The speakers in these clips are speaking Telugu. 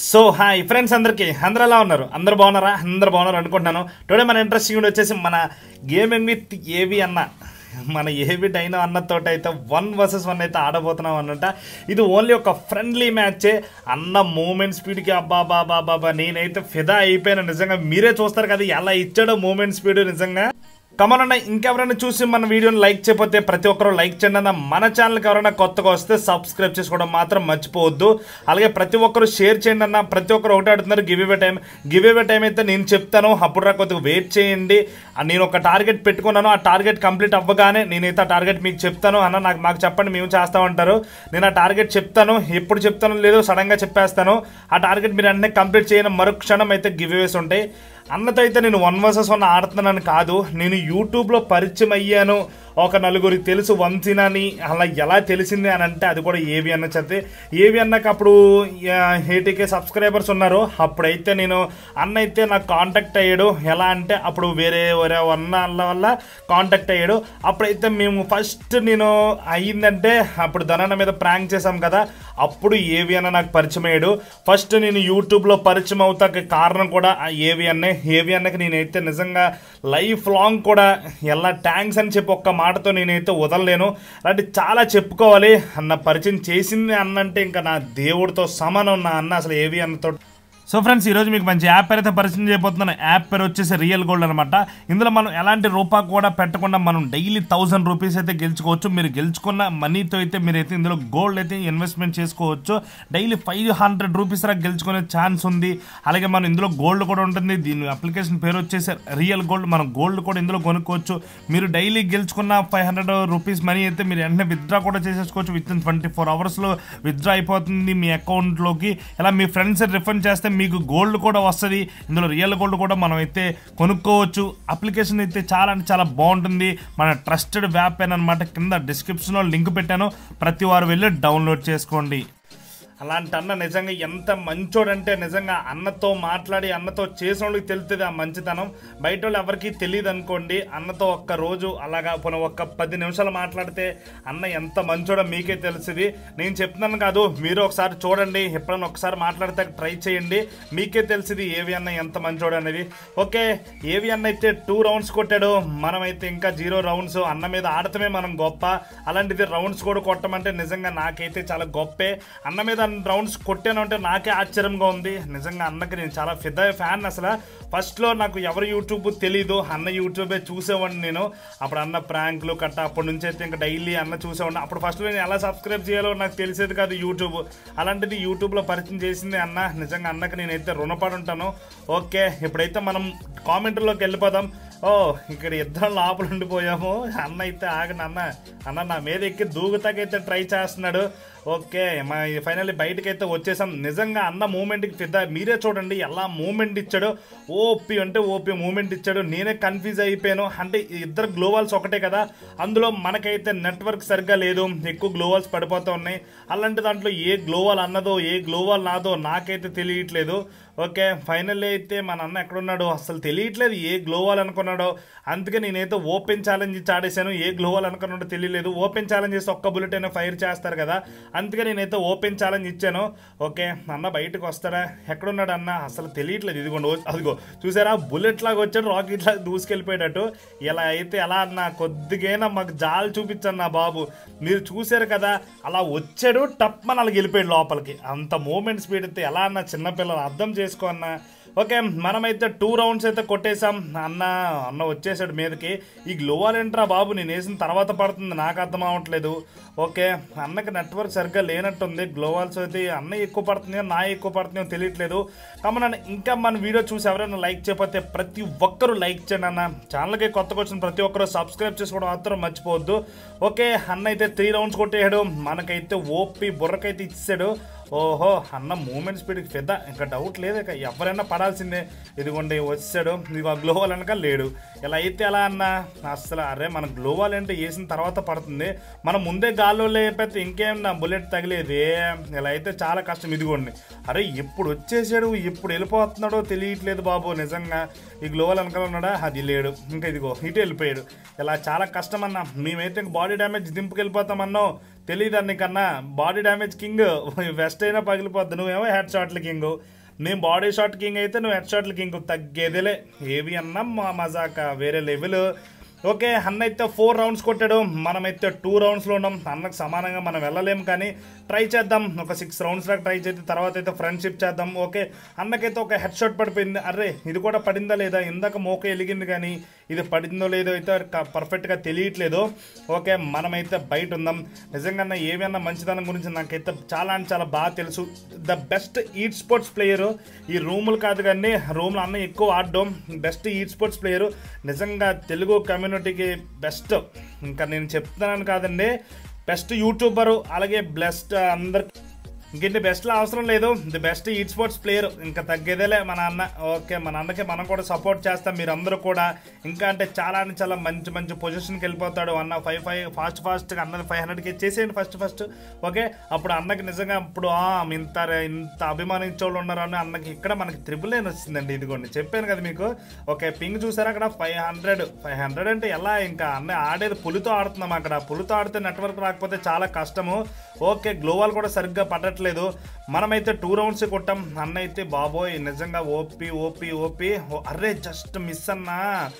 సో హాయ్ ఫ్రెండ్స్ అందరికీ అందరు ఎలా ఉన్నారు అందరు బాగున్నారా అందరు బాగున్నారు అనుకుంటున్నాను టుడే మన ఇంట్రెస్టింగ్ వచ్చేసి మన గేమింగ్ విత్ ఏవి అన్న మన ఏవి డైనో అన్నతో అయితే వన్ వర్సెస్ వన్ అయితే ఆడబోతున్నాం అన్నట ఇది ఓన్లీ ఒక ఫ్రెండ్లీ మ్యాచే అన్న మూమెంట్ స్పీడ్కి అబ్బా బాబా బాబా నేనైతే ఫిదా అయిపోయాను నిజంగా మీరే చూస్తారు కదా ఎలా ఇచ్చాడో మూమెంట్ స్పీడ్ నిజంగా కమన్ అన్న ఇంకెవరైనా చూసి మన వీడియోని లైక్ చేయకపోతే ప్రతి ఒక్కరు లైక్ చేయండి అన్న మన ఛానల్కి ఎవరైనా కొత్తగా వస్తే సబ్స్క్రైబ్ చేసుకోవడం మాత్రం మర్చిపోవద్దు అలాగే ప్రతి ఒక్కరు షేర్ చేయండి అన్న ప్రతి ఒక్కరు ఒకటి ఆడుతున్నారు గివ్ ఇవే టైం గివ్ ఇవే టైం అయితే నేను చెప్తాను అప్పుడు రా కొద్దిగా వెయిట్ చేయండి ఆ నేను ఒక టార్గెట్ పెట్టుకున్నాను ఆ టార్గెట్ కంప్లీట్ అవ్వగానే నేనైతే ఆ టార్గెట్ మీకు చెప్తాను అన్న నాకు మాకు చెప్పండి మేము చేస్తామంటారు నేను ఆ టార్గెట్ చెప్తాను ఎప్పుడు చెప్తాను లేదో సడన్గా చెప్పేస్తాను ఆ టార్గెట్ మీరు అన్నీ కంప్లీట్ చేయని మరుక్షణం అయితే గివ్ ఇవేస్ ఉంటాయి అన్నతో అయితే నేను వన్ వర్సెస్ వన్ ఆడుతున్నాను కాదు నేను యూట్యూబ్లో పరిచయం అయ్యాను ఒక నలుగురికి తెలుసు వంశీనని అలా ఎలా తెలిసింది అని అంటే అది కూడా ఏవి అన్న చదివి ఏవి అన్నకి అప్పుడు ఎయిటీకే సబ్స్క్రైబర్స్ ఉన్నారు అప్పుడైతే నేను అన్న అయితే నాకు కాంటాక్ట్ అయ్యాడు ఎలా అంటే అప్పుడు వేరే వేరే అన్న వాళ్ళ వల్ల కాంటాక్ట్ అయ్యాడు అప్పుడైతే మేము ఫస్ట్ నేను అయ్యిందంటే అప్పుడు ధనన్న మీద ప్రాంక్ చేశాం కదా అప్పుడు ఏవి అన్న నాకు పరిచయం అయ్యాడు ఫస్ట్ నేను యూట్యూబ్లో పరిచయం అవుతాక కారణం కూడా ఆ ఏవి అన్నే ఏవి అన్నకి నేనైతే నిజంగా లైఫ్ లాంగ్ కూడా ఎలా థ్యాంక్స్ అని చెప్పి ఒక్క మాటతో నేనైతే వదలలేను అలాంటి చాలా చెప్పుకోవాలి అన్న పరిచయం చేసింది అన్నంటే ఇంకా నా దేవుడితో సమానం నా అన్న అసలు ఏవి అన్నతో సో ఫ్రెండ్స్ ఈరోజు మీకు మంచి యాప్ పేరు అయితే పరిచయం చేయబోతున్నాను యాప్ పేరు వచ్చేసి రియల్ గోల్డ్ అనమాట ఇందులో మనం ఎలాంటి రూపా కూడా పెట్టకుండా మనం డైలీ థౌసండ్ రూపీస్ అయితే గెలుచుకోవచ్చు మీరు గెలుచుకున్న మనీతో అయితే మీరైతే ఇందులో గోల్డ్ అయితే ఇన్వెస్ట్మెంట్ చేసుకోవచ్చు డైలీ ఫైవ్ హండ్రెడ్ రూపీస్ దాకా గెలుచుకునే ఛాన్స్ ఉంది అలాగే మనం ఇందులో గోల్డ్ కూడా ఉంటుంది దీని అప్లికేషన్ పేరు వచ్చేసి రియల్ గోల్డ్ మనం గోల్డ్ కూడా ఇందులో కొనుక్కోవచ్చు మీరు డైలీ గెలుచుకున్న ఫైవ్ హండ్రెడ్ రూపీస్ మనీ అయితే మీరు వెంటనే విత్డ్రా కూడా చేసేసుకోవచ్చు విత్ ఇన్ ట్వంటీ ఫోర్ అవర్స్లో విత్డ్రా అయిపోతుంది మీ అకౌంట్లోకి ఇలా మీ ఫ్రెండ్స్ రిఫండ్ చేస్తే మీకు గోల్డ్ కూడా వస్తుంది ఇందులో రియల్ గోల్డ్ కూడా మనం అయితే కొనుక్కోవచ్చు అప్లికేషన్ అయితే చాలా అంటే చాలా బాగుంటుంది మన ట్రస్టెడ్ వ్యాప్ అనమాట కింద డిస్క్రిప్షన్లో లింక్ పెట్టాను ప్రతి వారు వెళ్ళి డౌన్లోడ్ చేసుకోండి అలాంటి అన్న నిజంగా ఎంత మంచోడంటే నిజంగా అన్నతో మాట్లాడి అన్నతో చేసిన వాళ్ళకి తెలుస్తుంది ఆ మంచితనం బయట వాళ్ళు ఎవరికి తెలియదు అనుకోండి అన్నతో ఒక్క రోజు అలాగా పోనీ ఒక్క పది నిమిషాలు మాట్లాడితే అన్న ఎంత మంచోడో మీకే తెలుస్తుంది నేను చెప్తున్నాను కాదు మీరు ఒకసారి చూడండి ఎప్పుడైనా ఒకసారి మాట్లాడితే ట్రై చేయండి మీకే తెలిసింది ఏవి అన్న ఎంత మంచోడు అనేది ఓకే ఏవి అన్న అయితే టూ రౌండ్స్ కొట్టాడు మనమైతే ఇంకా జీరో రౌండ్స్ అన్న మీద ఆడటమే మనం గొప్ప అలాంటిది రౌండ్స్ కూడా కొట్టమంటే నిజంగా నాకైతే చాలా గొప్పే అన్న మీద రౌండ్స్ కొట్టాను అంటే నాకే ఆశ్చర్యంగా ఉంది నిజంగా అన్నకి నేను చాలా ఫిదా ఫ్యాన్ అసలు ఫస్ట్లో నాకు ఎవరు యూట్యూబ్ తెలీదు అన్న యూట్యూబే చూసేవాడిని నేను అప్పుడు అన్న ప్రాంక్లు కట్ట అప్పటి నుంచి అయితే ఇంకా డైలీ అన్న చూసేవాడిని అప్పుడు ఫస్ట్లో నేను ఎలా సబ్స్క్రైబ్ చేయాలో నాకు తెలిసేది కాదు యూట్యూబ్ అలాంటిది యూట్యూబ్లో పరిచయం చేసింది అన్న నిజంగా అన్నకి నేనైతే రుణపడి ఉంటాను ఓకే ఇప్పుడైతే మనం కామెంట్లోకి వెళ్ళిపోదాం ఓ ఇక్కడ ఇద్దరం లోపల ఉండిపోయాము అన్న అయితే ఆగను అన్న అన్న నా మీద ఎక్కి దూకుతాకైతే ట్రై చేస్తున్నాడు ఓకే మా ఫైనల్లీ బయటకి అయితే వచ్చేసాం నిజంగా అన్న మూమెంట్కి ఫిదా మీరే చూడండి ఎలా మూమెంట్ ఇచ్చాడు ఓపి అంటే ఓపి మూమెంట్ ఇచ్చాడు నేనే కన్ఫ్యూజ్ అయిపోయాను అంటే ఇద్దరు గ్లోవల్స్ ఒకటే కదా అందులో మనకైతే నెట్వర్క్ సరిగ్గా లేదు ఎక్కువ గ్లోవల్స్ పడిపోతూ ఉన్నాయి అలాంటి దాంట్లో ఏ గ్లోవల్ అన్నదో ఏ గ్లోవల్ నాదో నాకైతే తెలియట్లేదు ఓకే ఫైనల్లీ అయితే మన అన్న ఎక్కడున్నాడు అసలు తెలియట్లేదు ఏ గ్లోవల్ అనుకున్నాడో అందుకే నేనైతే ఓపెన్ ఛాలెంజ్ ఇచ్చి ఆడేశాను ఏ గ్లోవల్ అనుకున్నాడో తెలియలేదు ఓపెన్ ఛాలెంజ్ చేసి ఒక్క బుల్లెట్ అయినా ఫైర్ చేస్తారు కదా అందుకే నేనైతే ఓపెన్ ఛాలెంజ్ ఇచ్చాను ఓకే అన్న బయటకు వస్తాడా ఎక్కడున్నాడు అన్న అసలు తెలియట్లేదు ఇదిగోండి ఓ- అదిగో చూసారా బుల్లెట్ లాగా వచ్చాడు రాకెట్ లాగా దూసుకెళ్ళిపోయేటట్టు ఇలా అయితే ఎలా అన్న కొద్దిగైనా మాకు జాలు చూపించాను నా బాబు మీరు చూశారు కదా అలా వచ్చాడు టప్ మన అలా వెళ్ళిపోయాడు లోపలికి అంత మూమెంట్ స్పీడ్ అయితే ఎలా అన్న చిన్నపిల్లలు అర్థం చేసుకో అన్న ఓకే మనమైతే టూ రౌండ్స్ అయితే కొట్టేశాం అన్న అన్న వచ్చేసాడు మీదకి ఈ గ్లోవల్ ఏంట్రా బాబు నేను వేసిన తర్వాత పడుతుంది నాకు అర్థం అవ్వట్లేదు ఓకే అన్నకి నెట్వర్క్ సరిగ్గా లేనట్టుంది గ్లోవల్స్ అయితే అన్న ఎక్కువ పడుతుందో నా ఎక్కువ పడుతుందో తెలియట్లేదు కాబట్టి ఇంకా మన వీడియో చూసి ఎవరైనా లైక్ చేయకపోతే ప్రతి ఒక్కరూ లైక్ చేయండి అన్న ఛానల్కి కొత్తగా వచ్చిన ప్రతి ఒక్కరూ సబ్స్క్రైబ్ చేసుకోవడం మాత్రం మర్చిపోవద్దు ఓకే అన్న అయితే త్రీ రౌండ్స్ కొట్టేయడు మనకైతే ఓపి బుర్రకైతే ఇచ్చాడు ఓహో అన్న మూమెంట్ స్పీడ్కి పెద్ద ఇంకా డౌట్ లేదు ఇక ఎవరైనా పడాల్సిందే ఇదిగోండి వచ్చాడు ఇదిగో గ్లోవల్ వెనక లేడు ఇలా అయితే ఎలా అన్న అసలు అరే మన గ్లోవల్ అంటే వేసిన తర్వాత పడుతుంది మనం ముందే గాల్లో లేకపోతే ఇంకేమన్నా బుల్లెట్ తగిలేది ఇలా అయితే చాలా కష్టం ఇదిగోండి అరే ఇప్పుడు వచ్చేసాడు ఇప్పుడు వెళ్ళిపోతున్నాడో తెలియట్లేదు బాబు నిజంగా ఈ గ్లోవల్ వెనకాల ఉన్నాడా అది లేడు ఇంకా ఇదిగో ఇటు వెళ్ళిపోయాడు ఇలా చాలా కష్టం అన్న మేమైతే బాడీ డ్యామేజ్ దింపుకెళ్ళిపోతామన్నో తెలియదు నీకన్నా బాడీ డ్యామేజ్ కింగ్ వెస్ట్ అయినా పగిలిపోద్ది నువ్వేమో హెడ్ షాట్ల కింగ్ నేను బాడీ షాట్ కింగ్ అయితే నువ్వు హెడ్ షాట్ల కింగ్ తగ్గేదిలే ఏవి అన్నా మా మజాక వేరే లెవెల్ ఓకే అన్న అయితే ఫోర్ రౌండ్స్ కొట్టాడు మనమైతే టూ రౌండ్స్లో ఉన్నాం అన్నకు సమానంగా మనం వెళ్ళలేము కానీ ట్రై చేద్దాం ఒక సిక్స్ రౌండ్స్ దాకా ట్రై చేసి తర్వాత అయితే ఫ్రెండ్షిప్ చేద్దాం ఓకే అన్నకైతే ఒక హెడ్ షాట్ పడిపోయింది అరే ఇది కూడా పడిందా లేదా ఇందాక మోక ఎలిగింది కానీ ఇది పడిందో లేదో అయితే క- పర్ఫెక్ట్గా తెలియట్లేదు ఓకే మనమైతే బయట ఉందాం నిజంగా ఏమైనా మంచిదనం గురించి నాకైతే చాలా అంటే చాలా బాగా తెలుసు the best esports player ఈ రూములు కాదు కానీ రూమ్లో అన్న ఎక్కువ ఆడడం బెస్ట్ ఈట్ స్పోర్ట్స్ ప్లేయరు నిజంగా తెలుగు కమ్యూనిటీకి బెస్ట్ ఇంకా నేను చెప్తున్నాను కాదండి బెస్ట్ యూట్యూబరు అలాగే బెస్ట్ అందరు ఇంకేంటి బెస్ట్లో అవసరం లేదు the best esports player ఇంకా తగ్గేదేలే మన అన్న ఓకే మన అన్నకి మనం కూడా సపోర్ట్ చేస్తాం మీరందరూ కూడా ఇంకా అంటే చాలా అంటే చాలా మంచి మంచి పొజిషన్కి వెళ్ళిపోతాడు అన్న ఫైవ్ ఫైవ్ ఫాస్ట్ ఫాస్ట్గా అన్న ఫైవ్ హండ్రెడ్కి చేసేయండి ఫస్ట్ ఫస్ట్ ఓకే అప్పుడు అన్నకి నిజంగా ఇప్పుడు ఆ, ఇంత ఇంత అభిమానించే వాళ్ళు ఉన్నారు అని అన్నకి ఇక్కడ మనకి త్రిబుల్ నైన్ వచ్చిందండి ఇదిగోండి చెప్పాను కదా మీకు ఓకే పింగ్ చూసారా అక్కడ ఫైవ్ హండ్రెడ్ ఫైవ్ హండ్రెడ్ అంటే ఎలా ఇంకా అన్న ఆడేది పులితో ఆడుతున్నాం అక్కడ పులితో ఆడితే నెట్వర్క్ రాకపోతే చాలా కష్టము ఓకే గ్లోవాల్ కూడా సరిగ్గా పడట్లేదు మనమైతే టూ రౌండ్స్ కొట్టాం అన్న అయితే బాబోయ్ నిజంగా ఓపి ఓపి ఓపి ఓ- అరే జస్ట్ మిస్ అన్నా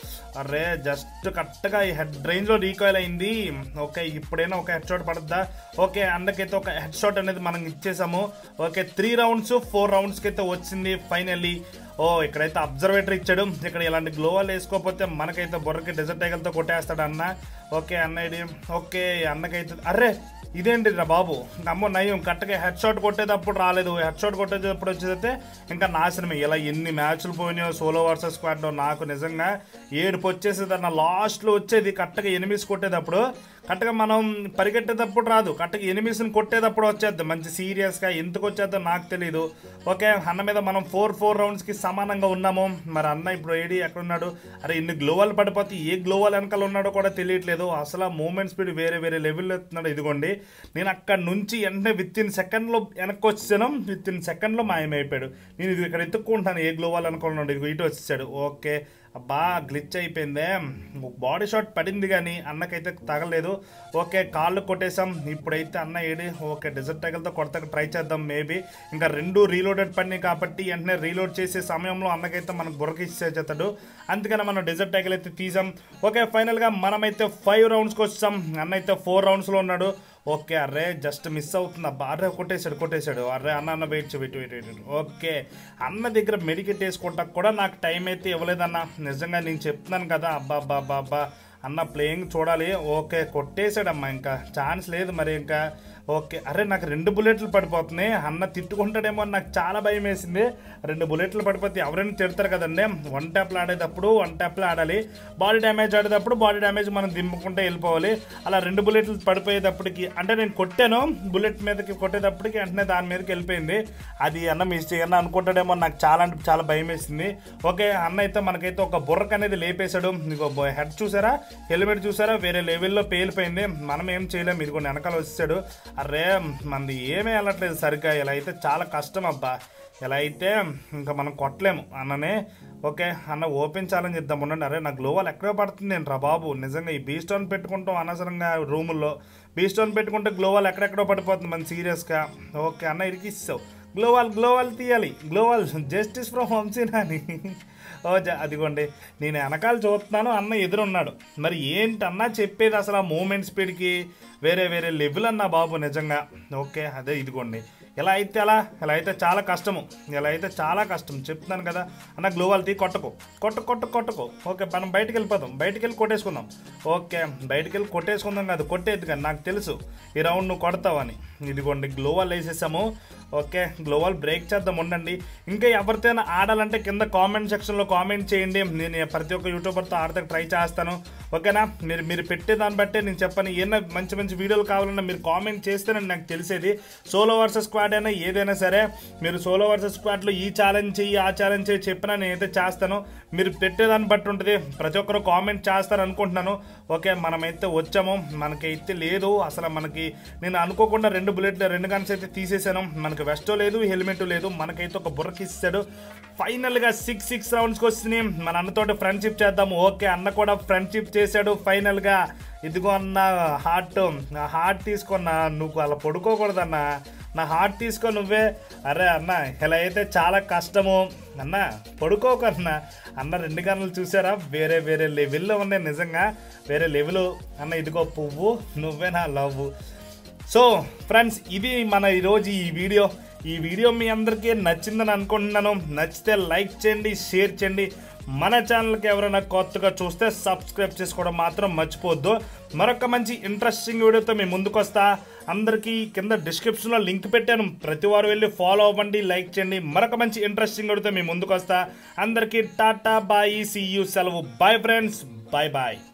అరే జస్ట్ కరెక్ట్గా ఈ హెడ్ రేంజ్లో రీకాయిల్ అయింది ఓకే ఇప్పుడైనా ఒక హెడ్ షాట్ పడుద్దా ఓకే అన్నకైతే ఒక హెడ్ షాట్ అనేది మనం ఇచ్చేసాము ఓకే త్రీ రౌండ్స్ ఫోర్ రౌండ్స్కి అయితే వచ్చింది ఫైనల్లీ ఓ ఇక్కడైతే అబ్జర్వేటర్ ఇచ్చాడు ఇక్కడ ఇలాంటి గ్లోవాల్ వేసుకోకపోతే మనకైతే బొర్రకి డెజర్ట్ టైగల్తో కొట్టేస్తాడు అన్న ఓకే అన్న ఇది ఓకే అన్నకైతే అర్రే ఇదేంటి రా బాబు అమ్మో నయం కరెక్ట్గా హెడ్ షాట్ కొట్టేటప్పుడు రాలేదు హెడ్ షాట్ కొట్టేటప్పుడు వచ్చేదైతే ఇంకా నాశనమే ఇలా ఎన్ని మ్యాచ్లు పోయినాయో సోలో వర్సెస్ స్క్వాడ్ నాకు నిజంగా ఏడుపు వచ్చేసేది అన్న లాస్ట్లో వచ్చేది కరెక్ట్గా ఎనిమిస్ కొట్టేటప్పుడు కరెక్ట్గా మనం పరిగెట్టేటప్పుడు రాదు కరెక్ట్గా ఎనిమిస్ని కొట్టేటప్పుడు వచ్చేద్ది మంచి సీరియస్గా ఎందుకు వచ్చేద్దో నాకు తెలియదు ఓకే అన్న మీద మనం ఫోర్ ఫోర్ రౌండ్స్కి సమానంగా ఉన్నాము మరి అన్న ఇప్పుడు ఏడి ఎక్కడ ఉన్నాడు అరే ఇన్ని గ్లోవాల్ పడిపోతే ఏ గ్లోవాల్ వెనకాల ఉన్నాడో కూడా తెలియట్లేదు అసలు ఆ మూమెంట్ స్పీడ్ వేరే వేరే లెవెల్లో ఎత్తున్నాడు ఇదిగోండి నేను అక్కడ నుంచి వెంటనే విత్ ఇన్ సెకండ్లో వెనక్కి వచ్చాను విత్ ఇన్ సెకండ్లో మాయమైపోయాడు నేను ఇది ఇక్కడ ఎత్తుక్కుంటాను ఏ గ్లోవాల్ అనుకున్నాడు ఇదిగో ఇటు వచ్చేసాడు ఓకే అబ్బా గ్లిచ్ అయిపోయిందే బాడీ షాట్ పడింది కానీ అన్నకైతే తగలేదు ఓకే కాళ్ళు కొట్టేసాం ఇప్పుడైతే అన్న ఏడి ఓకే డెజర్ట్ టైగల్తో కొడతాక ట్రై చేద్దాం మేబీ ఇంకా రెండు రీలోడెడ్ పడినాయి కాబట్టి వెంటనే రీలోడ్ చేసే సమయంలో అన్నకైతే మనకు బుర్రకి ఇచ్చేస్తాడు అందుకని మనం డెజర్ట్ టైగల్ అయితే తీసాం ఓకే ఫైనల్గా మనమైతే ఫైవ్ రౌండ్స్కి వచ్చాం అన్న అయితే ఫోర్ రౌండ్స్లో ఉన్నాడు ఓకే అర్రే జస్ట్ మిస్ అవుతుంది అబ్బా అర్రే కొట్టేశాడు కొట్టేశాడు అర్రే అన్న అన్న wait wait wait wait okay అన్న దగ్గర మెడికేట్ వేసుకుంటా కూడా నాకు టైం అయితే ఇవ్వలేదన్న నిజంగా నేను చెప్తున్నాను కదా అబ్బా అబ్బా అబ్బా అబ్బా అన్న ప్లేయింగ్ చూడాలి ఓకే కొట్టేశాడమ్మా ఇంకా ఛాన్స్ లేదు మరి ఇంకా ఓకే అరే నాకు రెండు బుల్లెట్లు పడిపోతున్నాయి అన్న తిట్టుకుంటాడేమో అని నాకు చాలా భయం వేసింది రెండు బుల్లెట్లు పడిపోతే ఎవరైనా తిడతారు కదండి వన్ ట్యాప్లో ఆడేటప్పుడు వన్ ట్యాప్లో ఆడాలి బాడీ డ్యామేజ్ ఆడేటప్పుడు బాడీ డ్యామేజ్ మనం దింపుకుంటే వెళ్ళిపోవాలి అలా రెండు బుల్లెట్లు పడిపోయేటప్పటికి అంటే నేను కొట్టాను బుల్లెట్ మీదకి కొట్టేటప్పటికి వెంటనే దాని మీదకి వెళ్ళిపోయింది అది అన్న మిస్ చేయన్న అనుకుంటాడేమో నాకు చాలా అంటే చాలా భయం వేసింది ఓకే అన్న అయితే మనకైతే ఒక బుర్రక అనేది లేపేశాడు ఇంకో హెడ్ చూసారా హెల్మెట్ చూసారా వేరే లెవెల్లో పేలిపోయింది మనం ఏం చేయలేము ఇదిగో వెనకాల వచ్చాడు అరే మనది ఏమీ వెళ్ళట్లేదు సరిగ్గా ఇలా అయితే చాలా కష్టం అబ్బా ఇలా అయితే ఇంకా మనం కొట్టలేము అన్ననే ఓకే అన్న ఓపెన్ ఛాలెంజ్ ఇద్దాం ఉండండి అరే నా గ్లోవల్ ఎక్కడ పడుతుంది ఏంట్రా బాబు నిజంగా ఈ బీ స్టోన్ పెట్టుకుంటాం అనవసరంగా రూముల్లో బీ స్టోన్ పెట్టుకుంటే గ్లోవల్ ఎక్కడెక్కడో పడిపోతుంది మన సీరియస్గా ఓకే అన్న ఇరికిస్తావు గ్లోవాల్ గ్లోవాల్ తీయాలి గ్లోవాల్ జస్టిస్ ఫ్రమ్ వంశీనా అని ఓ జ- అదిగోండి నేను వెనకాల చూస్తున్నాను అన్న ఎదురున్నాడు మరి ఏంటి అన్న చెప్పేది అసలు ఆ మూమెంట్ స్పీడ్కి వేరే వేరే లెవెల్ అన్న బాబు నిజంగా ఓకే అదే ఇదిగోండి ఎలా అయితే అలా ఇలా అయితే చాలా కష్టము ఇలా అయితే చాలా కష్టం చెప్తున్నాను కదా అన్న గ్లోవాల్ తీ కొట్టకు కొట్టు కొట్టు కొట్టకు ఓకే మనం బయటికి వెళ్ళిపోదాం బయటికి వెళ్ళి కొట్టేసుకుందాం ఓకే బయటికి వెళ్ళి కొట్టేసుకుందాం కాదు కొట్టేది కానీ నాకు తెలుసు ఈ రౌండ్ నువ్వు కొడతావని ఇదిగోండి గ్లోవాల్ వేసేసాము ఓకే గ్లోవాల్ బ్రేక్ చేద్దాం ఉండండి ఇంకా ఎవరితోనైనా ఆడాలంటే కింద కామెంట్ సెక్షన్లో కామెంట్ చేయండి నేను ప్రతి ఒక్క యూట్యూబర్తో ఆడతానికి ట్రై చేస్తాను ఓకేనా మీరు మీరు పెట్టే దాన్ని బట్టే నేను చెప్పను ఏమైనా మంచి మంచి వీడియోలు కావాలన్నా మీరు కామెంట్ చేస్తేనే నాకు తెలిసేది సోలో వర్సెస్ స్క్వాడ్ అయినా ఏదైనా సరే మీరు సోలో వర్సెస్ స్క్వాడ్లో ఈ ఛాలెంజ్ చెయ్యి ఆ ఛాలెంజ్ చెయ్యి చెప్పినా నేనైతే చేస్తాను మీరు పెట్టేదాన్ని బట్టి ఉంటుంది ప్రతి ఒక్కరు కామెంట్ చేస్తారు అనుకుంటున్నాను ఓకే మనమైతే వచ్చాము మనకైతే లేదు అసలు మనకి నేను అనుకోకుండా రెండు బుల్లెట్లు రెండు గన్స్ అయితే తీసేసాను మనకి వెస్టో లేదు హెల్మెట్ లేదు మనకైతే ఒక బుర్రకి ఇస్తాడు ఫైనల్గా సిక్స్ సిక్స్ రౌండ్స్కి వచ్చినాయి మన అన్నతోటి ఫ్రెండ్షిప్ చేద్దాము ఓకే అన్న కూడా ఫ్రెండ్షిప్ చేశాడు ఫైనల్గా ఇదిగో అన్న హార్ట్ హార్ట్ తీసుకున్నా నువ్వు అలా పడుకోకూడదన్నా నా హార్ట్ తీసుకో నువ్వే అరే అన్న ఇలా అయితే చాలా కష్టము అన్న పడుకోకన్నా అన్న రెండు గన్నులు చూసారా వేరే వేరే లెవెల్లో ఉన్నాయి నిజంగా వేరే లెవెల్ అన్న ఇదిగో పువ్వు నువ్వే నా లవ్ సో ఫ్రెండ్స్ ఇది మన ఈరోజు ఈ వీడియో ఈ వీడియో మీ అందరికీ నచ్చిందని అనుకుంటున్నాను నచ్చితే లైక్ చేయండి షేర్ చేయండి మన ఛానల్కి ఎవరైనా కొత్తగా చూస్తే సబ్స్క్రైబ్ చేసుకోవడం మాత్రం మర్చిపోవద్దు మరొక మంచి ఇంట్రెస్టింగ్ వీడియోతో మేము ముందుకు వస్తా అందరికీ కింద డిస్క్రిప్షన్లో లింక్ పెట్టాను ప్రతి వారు వెళ్ళి ఫాలో అవ్వండి లైక్ చేయండి మరొక మంచి ఇంట్రెస్టింగ్ వీడియోతో మేము ముందుకు వస్తా అందరికీ టాటా బాయ్ సీ యూ సెలవు బాయ్ ఫ్రెండ్స్ బాయ్ బాయ్